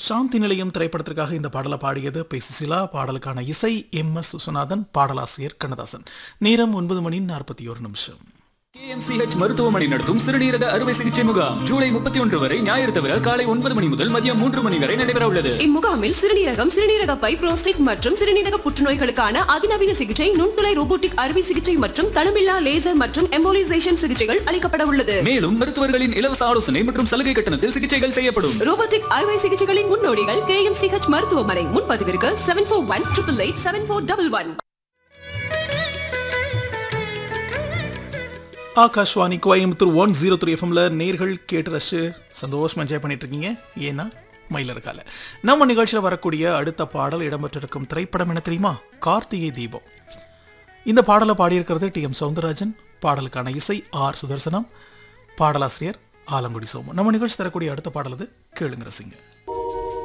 சாந்தி நிலையம் திரைப்படத்திற்காக இந்த பாடலை பாடியது பி சுசிலா பாடலுக்கான இசை எம் எஸ் விஸ்வநாதன் பாடலாசிரியர் கண்ணதாசன் நேரம் ஒன்பது மணி நாற்பத்தி ஒரு நிமிஷம் கேஎம்சிஹெச் மருத்துவமனை நடத்தும் சிறுநீரக அறுவை சிகிச்சை முகாம் ஜூலை முப்பத்தி ஒன்று வரை ஞாயிறு தவிர காலை ஒன்பது மணி முதல் மதியம் மூன்று மணி வரை நடைபெற உள்ளது இம்முகாமில் சிறுநீரகம் சிறுநீரக பை புரோஸ்டேட் மற்றும் சிறுநீரக புற்றுநோய்களுக்கான அதிநவீன சிகிச்சை நுண்துளை ரோபோட்டிக் அறுவை சிகிச்சை மற்றும் தளமில்லா லேசர் மற்றும் எம்போலிசேஷன் சிகிச்சைகள் அளிக்கப்பட உள்ளது மேலும் மருத்துவர்களின் இலவச ஆலோசனை மற்றும் சலுகை கட்டணத்தில் சிகிச்சைகள் செய்யப்படும் ரோபோட்டிக் அறுவை சிகிச்சைகளின் முன்னோடிகள் கே எம் சிஹெச் மருத்துவமனை முன்பதிவிற்கு seven four one triple eight seven four double one Akashvani Coimbatore one zero three எஃப்எம்ல நேர்கள் கேட்டு ரசிச்சு சந்தோஷமா என்ஜாய் பண்ணிட்டு இருக்கீங்க ஏன்னா மயிலர்கால நம்ம நிகழ்ச்சியில் வரக்கூடிய அடுத்த பாடல் இடம்பெற்றிருக்கும் திரைப்படம் என்ன தெரியுமா கார்த்திகை தீபம் இந்த பாடலை பாடியிருக்கிறது டி எம் சவுந்தரராஜன் பாடலுக்கான இசை ஆர் சுதர்சனம் பாடலாசிரியர் ஆலங்குடி சோமு நம்ம நிகழ்ச்சி தரக்கூடிய அடுத்த பாடல் அது கேளுங்க ரசிங்க